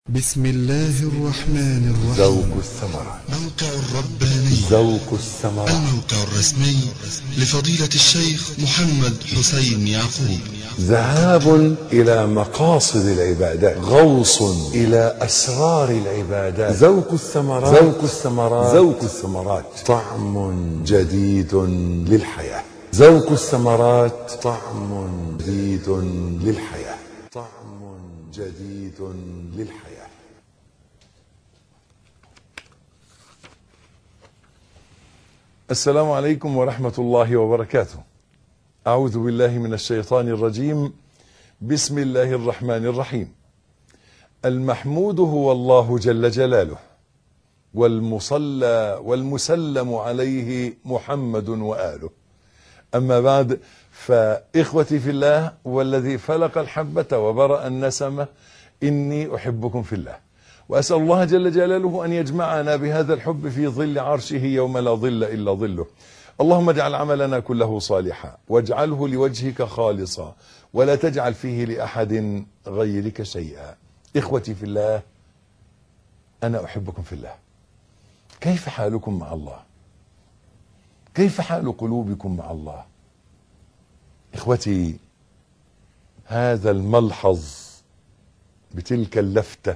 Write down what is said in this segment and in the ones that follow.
بسم الله الرحمن الرحيم ذوق الثمرات موقع الرباني ذوق الثمرات الموقع الرسمي لفضيلة الشيخ محمد حسين يعقوب ذهاب إلى مقاصد العبادات غوص إلى أسرار العبادات ذوق الثمرات ذوق الثمرات ذوق الثمرات طعم جديد للحياة ذوق الثمرات طعم جديد للحياة طعم جديد للحياة السلام عليكم ورحمة الله وبركاته أعوذ بالله من الشيطان الرجيم بسم الله الرحمن الرحيم المحمود هو الله جل جلاله والمصلى والمسلم عليه محمد وآله أما بعد فإخوتي في الله والذي فلق الحبة وبرأ النسمة إني أحبكم في الله وأسأل الله جل جلاله أن يجمعنا بهذا الحب في ظل عرشه يوم لا ظل إلا ظله اللهم اجعل عملنا كله صالحا واجعله لوجهك خالصا ولا تجعل فيه لأحد غيرك شيئا إخوتي في الله أنا أحبكم في الله كيف حالكم مع الله كيف حال قلوبكم مع الله إخوتي هذا الملحظ بتلك اللفتة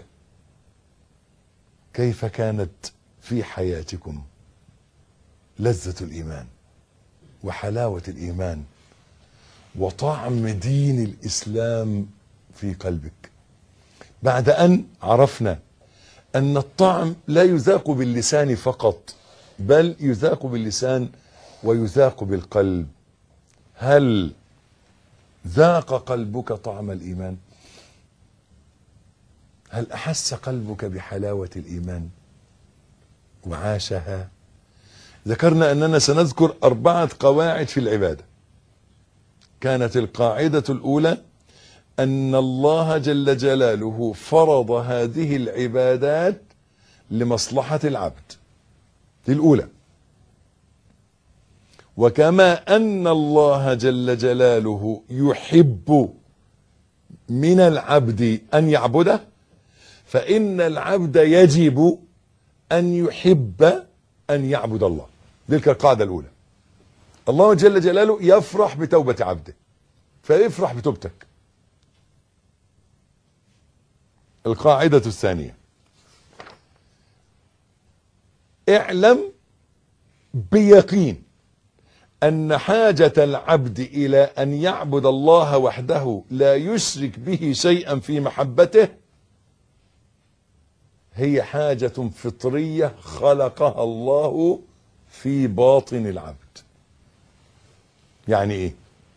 كيف كانت في حياتكم لذة الإيمان وحلاوة الإيمان وطعم دين الإسلام في قلبك بعد أن عرفنا أن الطعم لا يذاق باللسان فقط بل يذاق باللسان ويذاق بالقلب هل ذاق قلبك طعم الإيمان هل أحس قلبك بحلاوة الإيمان وعاشها ذكرنا أننا سنذكر أربعة قواعد في العبادة كانت القاعدة الأولى أن الله جل جلاله فرض هذه العبادات لمصلحة العبد دي الأولى وكما أن الله جل جلاله يحب من العبد أن يعبده فإن العبد يجب أن يحب أن يعبد الله تلك القاعدة الأولى الله جل جلاله يفرح بتوبة عبده فيفرح بتوبتك القاعدة الثانية اعلم بيقين أن حاجة العبد إلى أن يعبد الله وحده لا يشرك به شيئا في محبته هي حاجة فطرية خلقها الله في باطن العبد يعني ايه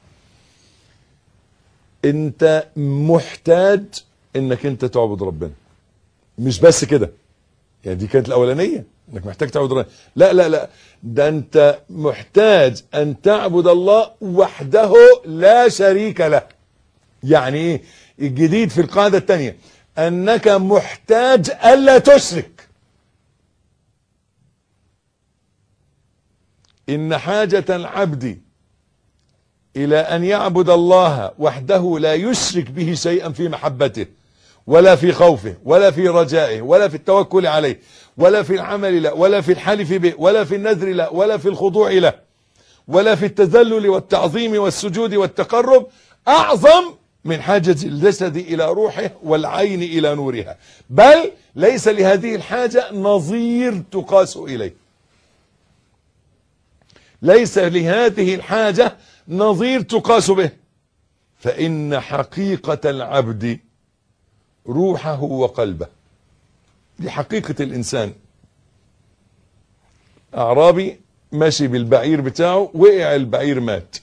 انت محتاج انك انت تعبد ربنا مش بس كده يعني دي كانت الاولانيه انك محتاج تعبد ربنا لا لا لا ده انت محتاج ان تعبد الله وحده لا شريك له يعني ايه الجديد في القاعده الثانيه انك محتاج الا تشرك ان حاجه العبد الى ان يعبد الله وحده لا يشرك به شيئا في محبته ولا في خوفه ولا في رجائه ولا في التوكل عليه ولا في العمل له ولا في الحلف به ولا في النذر له ولا في الخضوع له ولا في التذلل والتعظيم والسجود والتقرب اعظم من حاجة الجسد إلى روحه والعين إلى نورها بل ليس لهذه الحاجة نظير تقاس إليه ليس لهذه الحاجة نظير تقاس به فإن حقيقة العبد روحه وقلبه دي حقيقة الإنسان أعرابي ماشي بالبعير بتاعه وقع البعير مات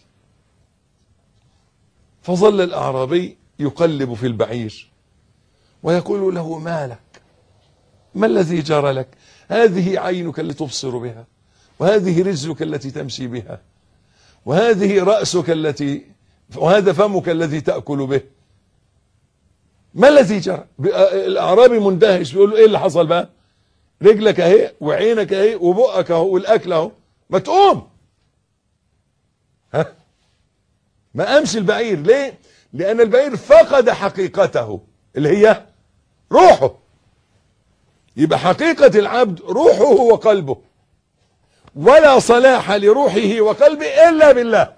فظل الأعرابي يقلب في البعير ويقول له ما لك ما الذي جرى لك هذه عينك التي تبصر بها وهذه رجلك التي تمشي بها وهذه رأسك التي وهذا فمك الذي تأكل به ما الذي جرى الأعرابي مندهش بيقول له ايه اللي حصل بقى رجلك اهي وعينك اهي وبقك اهو والاكل اهو ما تقوم ها ما قامش البعير ليه لان البعير فقد حقيقته اللي هي روحه يبقى حقيقة العبد روحه وقلبه ولا صلاح لروحه وقلبه إلا بالله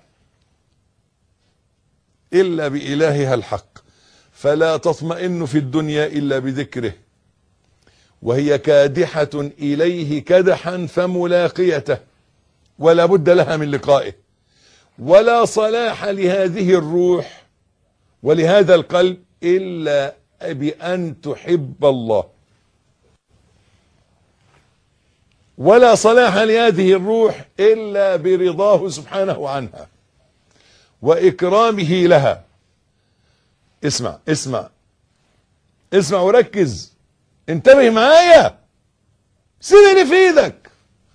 إلا بإلهها الحق فلا تطمئن في الدنيا إلا بذكره وهي كادحة إليه كدحا فملاقيته ولا بد لها من لقائه ولا صلاح لهذه الروح ولهذا القلب إلا بأن تحب الله ولا صلاح لهذه الروح إلا برضاه سبحانه عنها وإكرامه لها اسمع اسمع اسمع وركز انتبه معايا سيبني في ايدك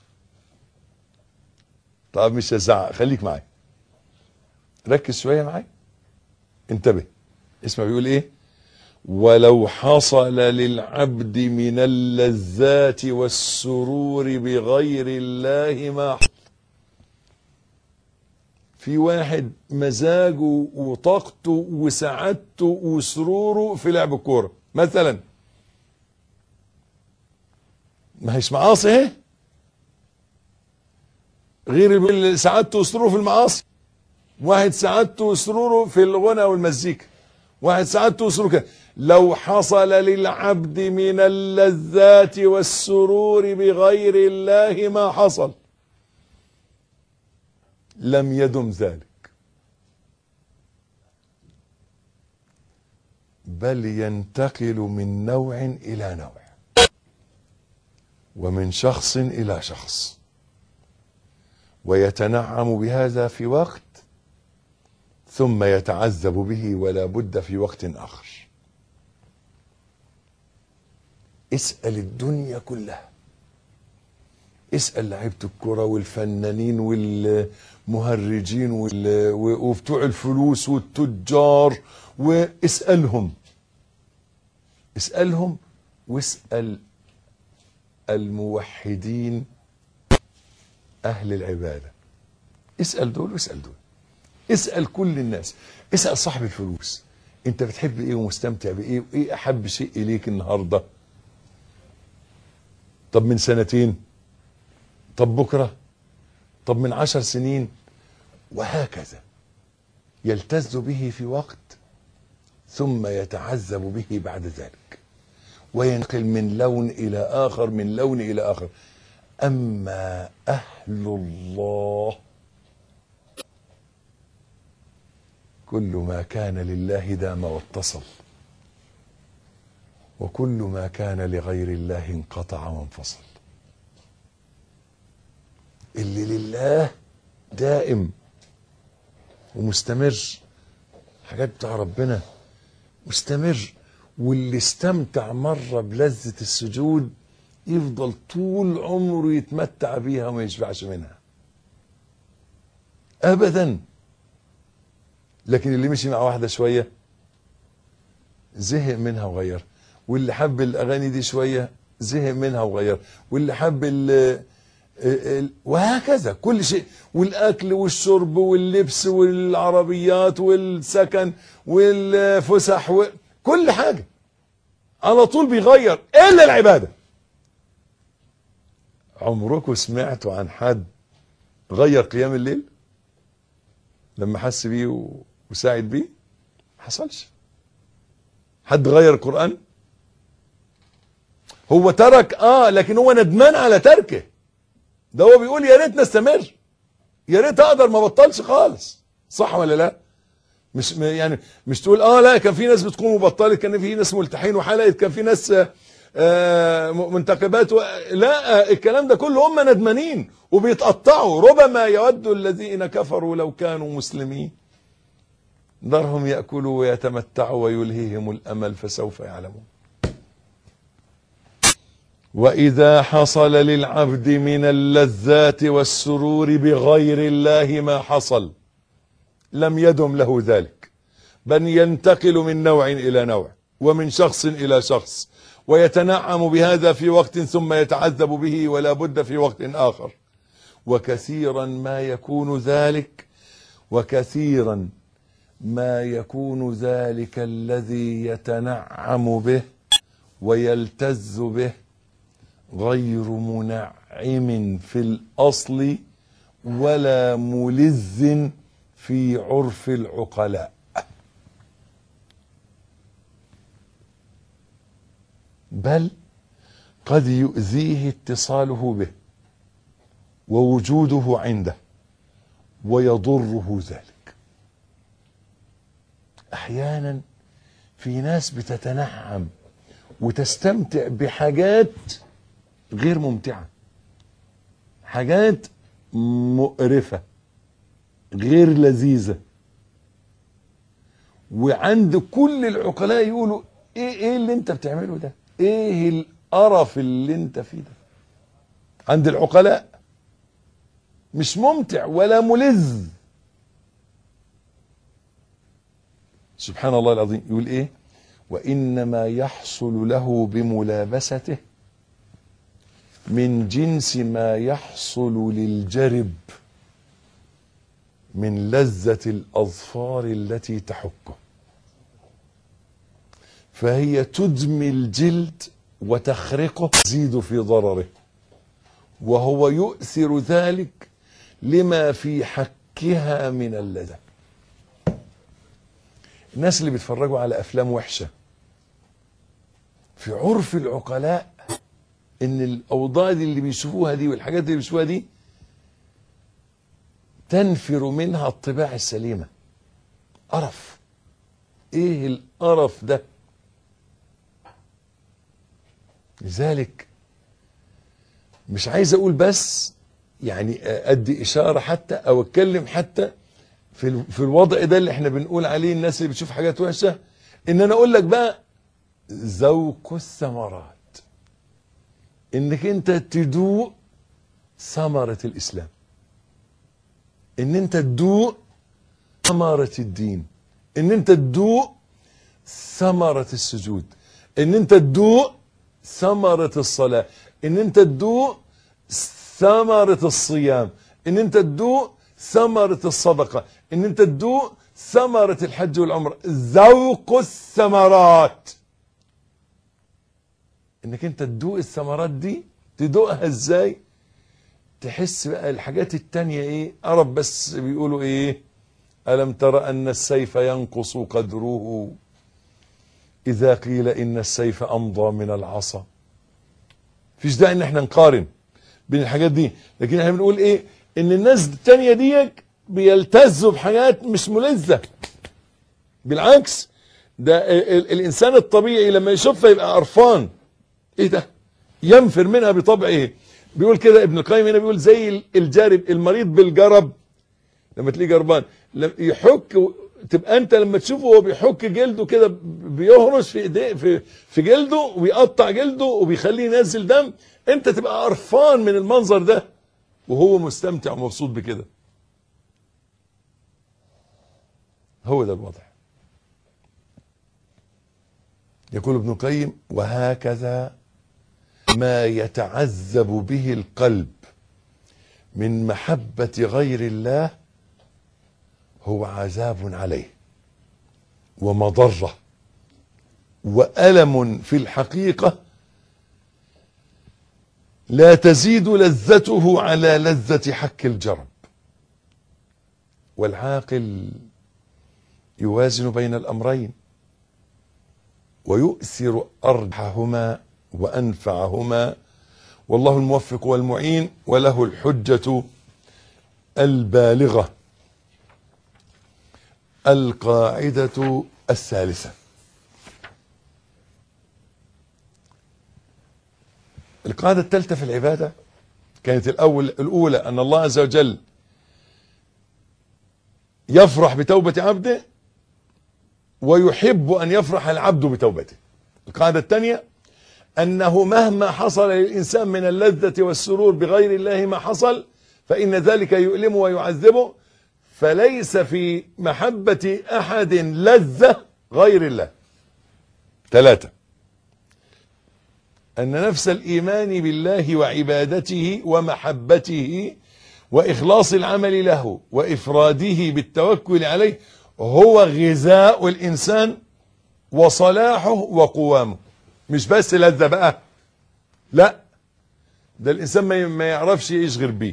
طب مش هزعق خليك معايا ركز شويه معايا انتبه اسمع بيقول ايه ولو حصل للعبد من اللذات والسرور بغير الله ما حصل في واحد مزاجه وطاقته وسعادته وسروره في لعب الكوره مثلا ما هيش معاصي اهي غير اللي سعادته وسروره في المعاصي واحد سعادته وسروره في الغنى والمزيكا واحد سعادته وسروره كده لو حصل للعبد من اللذات والسرور بغير الله ما حصل لم يدم ذلك بل ينتقل من نوع الى نوع ومن شخص الى شخص ويتنعم بهذا في وقت ثم يتعذب به ولا بد في وقت اخر اسال الدنيا كلها اسال لعيبه الكره والفنانين والمهرجين وال- وبتوع الفلوس والتجار واسالهم اسالهم واسال الموحدين اهل العباده اسال دول واسال دول اسال كل الناس اسال صاحب الفلوس انت بتحب ايه ومستمتع بايه وايه احب شيء اليك النهارده طب من سنتين طب بكره طب من عشر سنين وهكذا يلتز به في وقت ثم يتعذب به بعد ذلك وينقل من لون الى اخر من لون الى اخر اما اهل الله كل ما كان لله دام واتصل وكل ما كان لغير الله انقطع وانفصل اللي لله دائم ومستمر حاجات بتاع ربنا مستمر واللي استمتع مرة بلذة السجود يفضل طول عمره يتمتع بيها وما يشبعش منها ابدا لكن اللي مشي مع واحدة شوية زهق منها وغير واللي حب الاغاني دي شوية زهق منها وغير واللي حب ال ال- وهكذا كل شيء والاكل والشرب واللبس والعربيات والسكن والفسح وكل حاجه على طول بيغير الا العباده عمركم سمعتوا عن حد غير قيام الليل لما حس بيه و- وساعد بيه ما حصلش حد غير القران هو ترك اه لكن هو ندمان على تركه ده هو بيقول يا ريت نستمر يا ريت اقدر ما بطلش خالص صح ولا لا مش م- يعني مش تقول اه لا كان في ناس بتقوم وبطلت كان في ناس ملتحين وحلقت كان في ناس آه، آه، م- منتخبات و... لا آه، الكلام ده كله هم ندمانين وبيتقطعوا ربما يود الذين كفروا لو كانوا مسلمين ذرهم ياكلوا ويتمتعوا ويلهيهم الامل فسوف يعلمون واذا حصل للعبد من اللذات والسرور بغير الله ما حصل لم يدم له ذلك بل ينتقل من نوع الى نوع ومن شخص الى شخص ويتنعم بهذا في وقت ثم يتعذب به ولا بد في وقت اخر وكثيرا ما يكون ذلك وكثيرا ما يكون ذلك الذي يتنعم به ويلتز به غير منعم في الأصل ولا ملذ في عرف العقلاء بل قد يؤذيه اتصاله به ووجوده عنده ويضره ذلك احيانا في ناس بتتنعم وتستمتع بحاجات غير ممتعه حاجات مقرفه غير لذيذه وعند كل العقلاء يقولوا ايه ايه اللي انت بتعمله ده ايه القرف اللي انت فيه ده عند العقلاء مش ممتع ولا ملذ سبحان الله العظيم يقول ايه وانما يحصل له بملابسته من جنس ما يحصل للجرب من لذة الأظفار التي تحكه فهي تدمي الجلد وتخرقه تزيد في ضرره وهو يؤثر ذلك لما في حكها من اللذة الناس اللي بيتفرجوا على أفلام وحشة في عرف العقلاء ان الاوضاع دي اللي بيشوفوها دي والحاجات اللي بيشوفوها دي تنفر منها الطباع السليمه قرف ايه القرف ده لذلك مش عايز اقول بس يعني ادي اشاره حتى او اتكلم حتى في ال- في الوضع ده اللي احنا بنقول عليه الناس اللي بتشوف حاجات وحشه ان انا اقول لك بقى ذوق الثمرات انك انت تدوق ثمرة الاسلام ان انت تدوق ثمرة الدين ان انت تدوق ثمرة السجود ان انت تدوق ثمرة الصلاة ان انت تدوق ثمرة الصيام ان انت تدوق ثمرة الصدقة ان انت تدوق ثمرة الحج والعمرة ذوق الثمرات انك انت تدوق الثمرات دي تدوقها ازاي تحس بقى الحاجات التانية ايه عرب بس بيقولوا ايه ألم تر أن السيف ينقص قدره إذا قيل إن السيف أمضى من العصا فيش داعي إن احنا نقارن بين الحاجات دي لكن احنا بنقول ايه إن الناس التانية دي بيلتزوا بحاجات مش ملذة بالعكس ده ال- ال- الإنسان الطبيعي لما يشوفها يبقى قرفان ايه ده ينفر منها بطبعه بيقول كده ابن القيم هنا بيقول زي الجارب المريض بالجرب لما تلاقيه جربان لما يحك و- تبقى انت لما تشوفه وهو بيحك جلده كده بيهرش في ايديه في في جلده ويقطع جلده وبيخليه ينزل دم انت تبقى قرفان من المنظر ده وهو مستمتع ومبسوط بكده هو ده الوضع يقول ابن القيم وهكذا ما يتعذب به القلب من محبة غير الله هو عذاب عليه ومضرة وألم في الحقيقة لا تزيد لذته على لذة حك الجرب والعاقل يوازن بين الأمرين ويؤثر أرجحهما وأنفعهما والله الموفق والمعين وله الحجة البالغة القاعدة الثالثة القاعدة الثالثة في العبادة كانت الأول الأولى أن الله عز وجل يفرح بتوبة عبده ويحب أن يفرح العبد بتوبته القاعدة الثانية أنه مهما حصل للإنسان من اللذة والسرور بغير الله ما حصل فإن ذلك يؤلمه ويعذبه فليس في محبة أحد لذة غير الله ثلاثة أن نفس الإيمان بالله وعبادته ومحبته وإخلاص العمل له وإفراده بالتوكل عليه هو غذاء الإنسان وصلاحه وقوامه مش بس لذة بقى لا ده الانسان ما ما يعرفش ايش غير بيه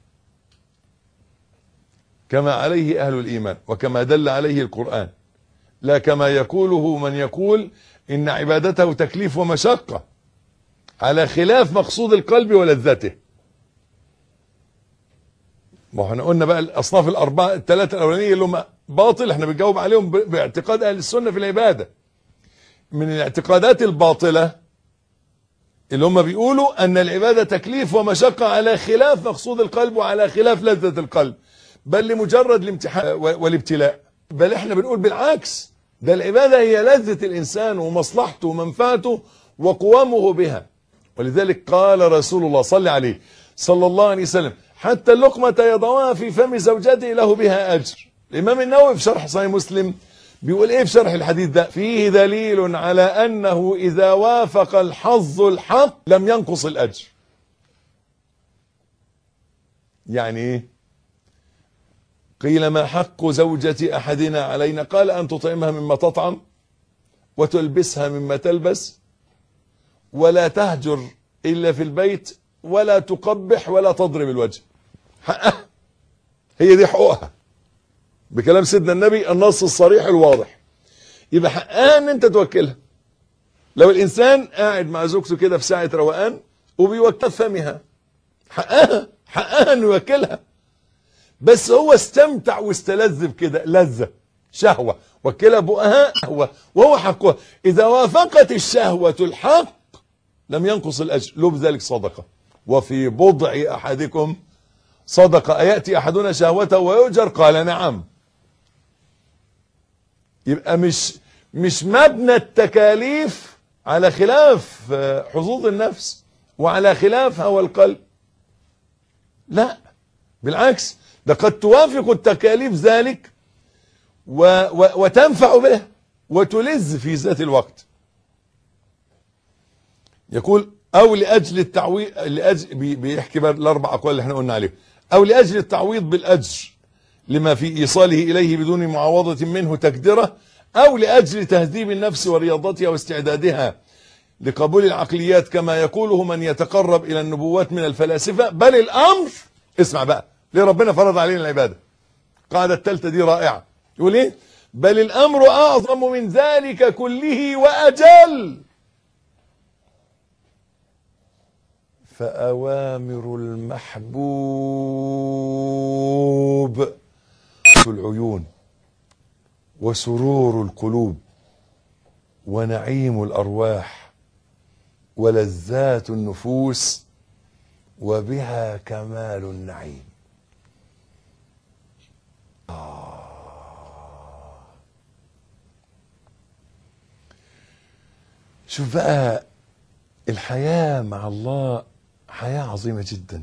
كما عليه اهل الايمان وكما دل عليه القران لا كما يقوله من يقول ان عبادته تكليف ومشقه على خلاف مقصود القلب ولذته ما احنا قلنا بقى الاصناف الاربعه الثلاثه الاولانيه اللي هم باطل احنا بنجاوب عليهم ب- باعتقاد اهل السنه في العباده من الاعتقادات الباطله اللي هم بيقولوا ان العباده تكليف ومشقه على خلاف مقصود القلب وعلى خلاف لذه القلب بل لمجرد الامتحان و- والابتلاء بل احنا بنقول بالعكس ده العباده هي لذه الانسان ومصلحته ومنفعته وقوامه بها ولذلك قال رسول الله صلى عليه صلى الله عليه وسلم حتى اللقمة يضعها في فم زوجته له بها أجر الإمام النووي في شرح صحيح مسلم بيقول إيه في شرح الحديث ده فيه دليل على أنه إذا وافق الحظ الحق لم ينقص الأجر يعني إيه قيل ما حق زوجة أحدنا علينا قال أن تطعمها مما تطعم وتلبسها مما تلبس ولا تهجر إلا في البيت ولا تقبح ولا تضرب الوجه حقها هي دي حقوقها بكلام سيدنا النبي النص الصريح الواضح يبقى حقها ان انت توكلها لو الانسان قاعد مع زوجته كده في ساعة روقان وبيوكل فمها حقها حقها انه يوكلها بس هو استمتع واستلذ بكده لذة شهوة وكلها بقها شهوة وهو حقها إذا وافقت الشهوة الحق لم ينقص الأجر له بذلك صدقة وفي بضع أحدكم صدقة أيأتي أحدنا شهوته ويؤجر قال نعم يبقى مش مش مبنى التكاليف على خلاف آه، حظوظ النفس وعلى خلاف هوى القلب لا بالعكس ده قد توافق التكاليف ذلك و و وتنفع به وتلذ في ذات الوقت يقول او لاجل التعويض لاجل بي- بيحكي بقى الاربع اقوال اللي احنا قلنا عليهم او لاجل التعويض بالاجر لما في ايصاله اليه بدون معاوضه منه تقدره او لاجل تهذيب النفس ورياضتها واستعدادها لقبول العقليات كما يقوله من يتقرب الى النبوات من الفلاسفه بل الامر اسمع بقى ليه ربنا فرض علينا العباده القاعده الثالثه دي رائعه يقول ايه بل الامر اعظم من ذلك كله واجل فأوامر المحبوب العيون وسرور القلوب ونعيم الأرواح ولذات النفوس وبها كمال النعيم شوف بقى الحياة مع الله حياة عظيمة جدا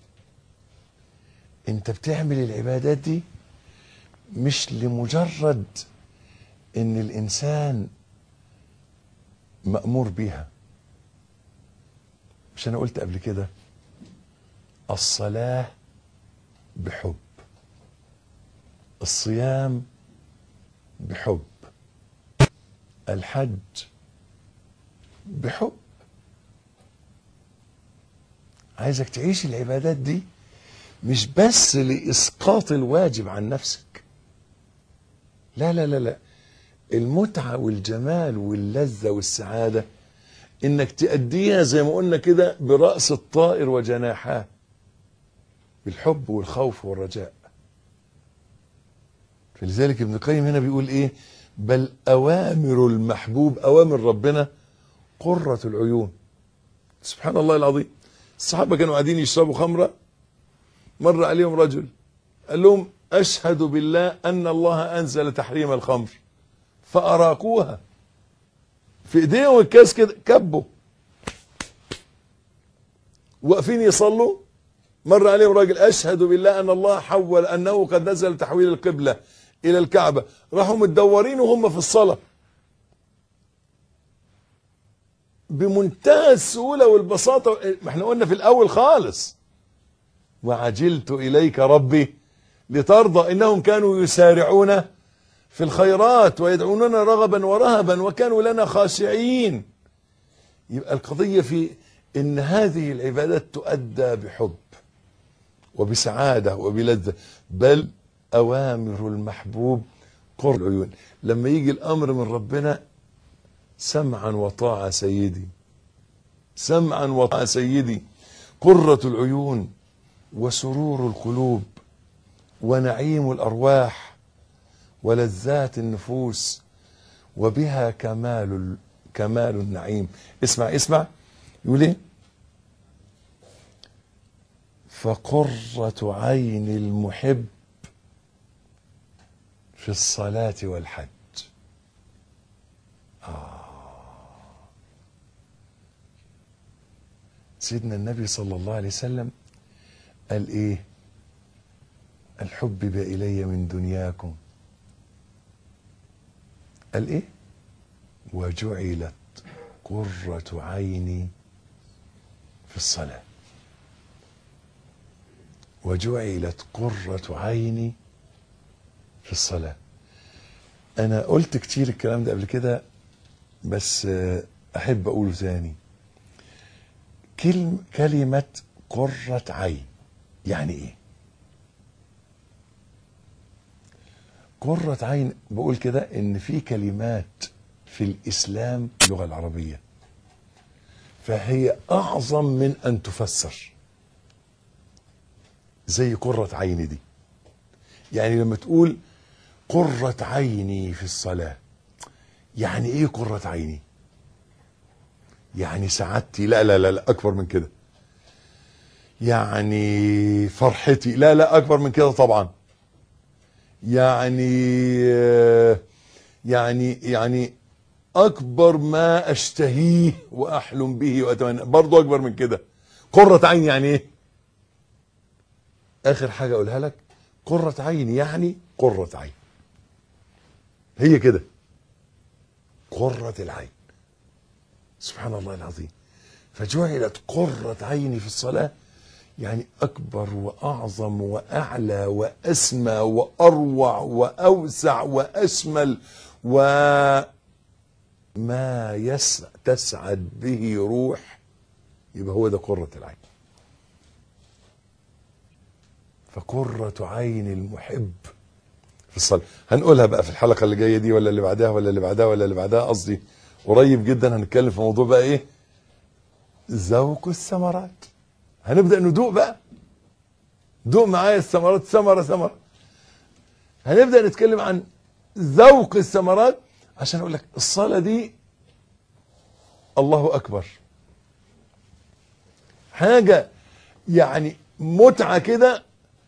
انت بتعمل العبادات دي مش لمجرد ان الانسان مأمور بيها مش انا قلت قبل كده الصلاة بحب الصيام بحب الحج بحب عايزك تعيش العبادات دي مش بس لإسقاط الواجب عن نفسك لا لا لا لا المتعة والجمال واللذة والسعادة انك تأديها زي ما قلنا كده برأس الطائر وجناحاه بالحب والخوف والرجاء فلذلك ابن القيم هنا بيقول ايه بل اوامر المحبوب اوامر ربنا قرة العيون سبحان الله العظيم الصحابة كانوا قاعدين يشربوا خمرة مر عليهم رجل قال لهم أشهد بالله أن الله أنزل تحريم الخمر فأراقوها في إيديهم الكاس كده كبوا واقفين يصلوا مر عليهم راجل أشهد بالله أن الله حول أنه قد نزل تحويل القبلة إلى الكعبة راحوا متدورين وهم في الصلاة بمنتهى السهولة والبساطة ما احنا قلنا في الأول خالص وعجلت إليك ربي لترضى إنهم كانوا يسارعون في الخيرات ويدعوننا رغبا ورهبا وكانوا لنا خاشعين يبقى القضية في ان هذه العبادات تؤدى بحب وبسعادة وبلذة بل أوامر المحبوب قر العيون لما يجي الأمر من ربنا سمعا وطاعة سيدي سمعا وطاعة سيدي قرة العيون وسرور القلوب ونعيم الأرواح ولذات النفوس وبها كمال ال- كمال النعيم اسمع اسمع يقول ايه فقرة عين المحب في الصلاة والحج آه. سيدنا النبي صلى الله عليه وسلم قال ايه الحبب إلي من دنياكم قال ايه وجعلت قرة عيني في الصلاة وجعلت قرة عيني في الصلاة أنا قلت كتير الكلام ده قبل كده بس آه، أحب أقوله ثاني كلم كلمة قرة عين يعني إيه؟ قرة عين بقول كده إن في كلمات في الإسلام اللغة العربية فهي أعظم من أن تفسر زي قرة عيني دي يعني لما تقول قرة عيني في الصلاة يعني ايه قرة عيني يعني سعادتي لا لا لا, لا اكبر من كده يعني فرحتي لا لا اكبر من كده طبعا يعني آه، يعني يعني اكبر ما اشتهيه واحلم به واتمنى برضه اكبر من كده قرة عين يعني ايه اخر حاجه اقولها لك قرة عين يعني قرة عين هي كده قرة العين سبحان الله العظيم فجعلت قرة عيني في الصلاة يعني أكبر وأعظم وأعلى وأسمى وأروع وأوسع وأشمل وما يس تسعد به روح يبقى هو ده قرة العين فقرة عين المحب في الصلاة هنقولها بقى في الحلقة اللي جاية دي ولا اللي بعدها ولا اللي بعدها ولا اللي بعدها قصدي قريب جدا هنتكلم في موضوع بقى ايه ذوق الثمرات هنبدأ ندوق بقى دوق معايا الثمرات ثمرة ثمرة هنبدأ نتكلم عن ذوق الثمرات عشان اقول لك الصلاة دي الله اكبر حاجة يعني متعة كده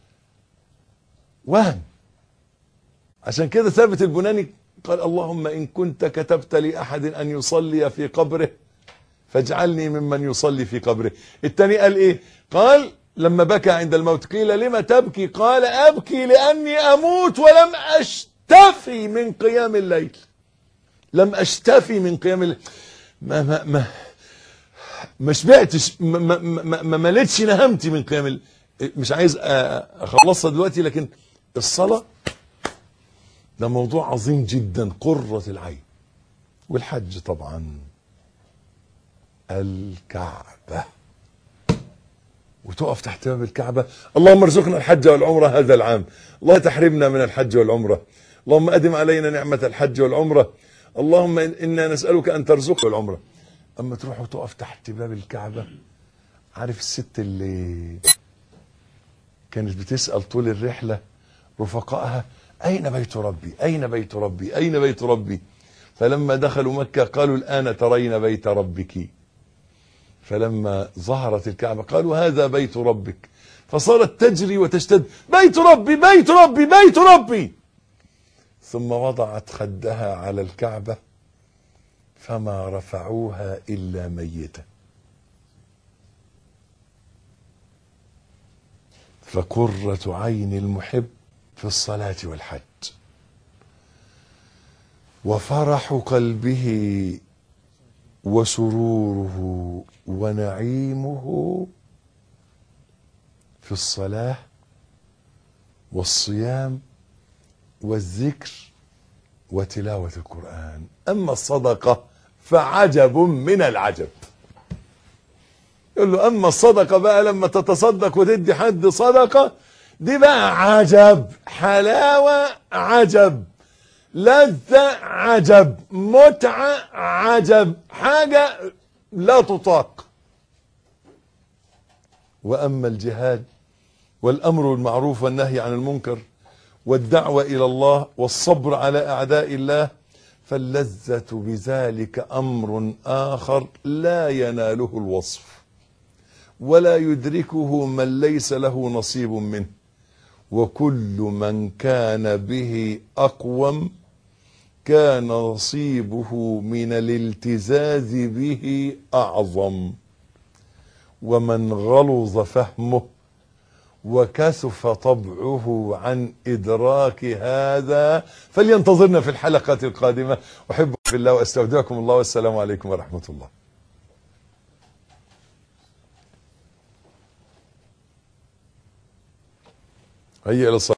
وهم عشان كده ثابت البناني قال اللهم إن كنت كتبت لأحد أن يصلي في قبره فاجعلني ممن يصلي في قبره الثاني قال إيه قال لما بكى عند الموت قيل لما تبكي قال أبكي لأني أموت ولم أشتفي من قيام الليل لم أشتفي من قيام الليل ما ما ما ما شبعتش ما, ما, ما, ما مليتش نهمتي من قيام الليل مش عايز اخلصها دلوقتي لكن الصلاة ده موضوع عظيم جدا قرة العين والحج طبعا الكعبة وتقف تحت باب الكعبة اللهم ارزقنا الحج والعمرة هذا العام الله تحرمنا من الحج والعمرة اللهم أدم علينا نعمة الحج والعمرة اللهم إنا نسألك أن ترزق العمرة أما تروح وتقف تحت باب الكعبة عارف الست اللي كانت بتسأل طول الرحلة رفقائها أين بيت ربي أين بيت ربي أين بيت ربي فلما دخلوا مكة قالوا الآن ترين بيت ربك فلما ظهرت الكعبة قالوا هذا بيت ربك فصارت تجري وتشتد بيت ربي بيت ربي بيت ربي ثم وضعت خدها على الكعبة فما رفعوها إلا ميتة فقرة عين المحب في الصلاة والحج وفرح قلبه وسروره ونعيمه في الصلاة والصيام والذكر وتلاوة القرآن أما الصدقة فعجب من العجب يقول له اما الصدقه بقى لما تتصدق وتدي حد صدقه دي بقى عجب حلاوه عجب لذه عجب متعه عجب حاجه لا تطاق واما الجهاد والامر بالمعروف والنهي عن المنكر والدعوه الى الله والصبر على اعداء الله فاللذه بذلك امر اخر لا يناله الوصف ولا يدركه من ليس له نصيب منه وكل من كان به اقوم كان نصيبه من الالتزاز به اعظم ومن غلظ فهمه وكثف طبعه عن ادراك هذا فلينتظرنا في الحلقه القادمه احبكم في الله واستودعكم الله والسلام عليكم ورحمه الله هيا الى الصلاة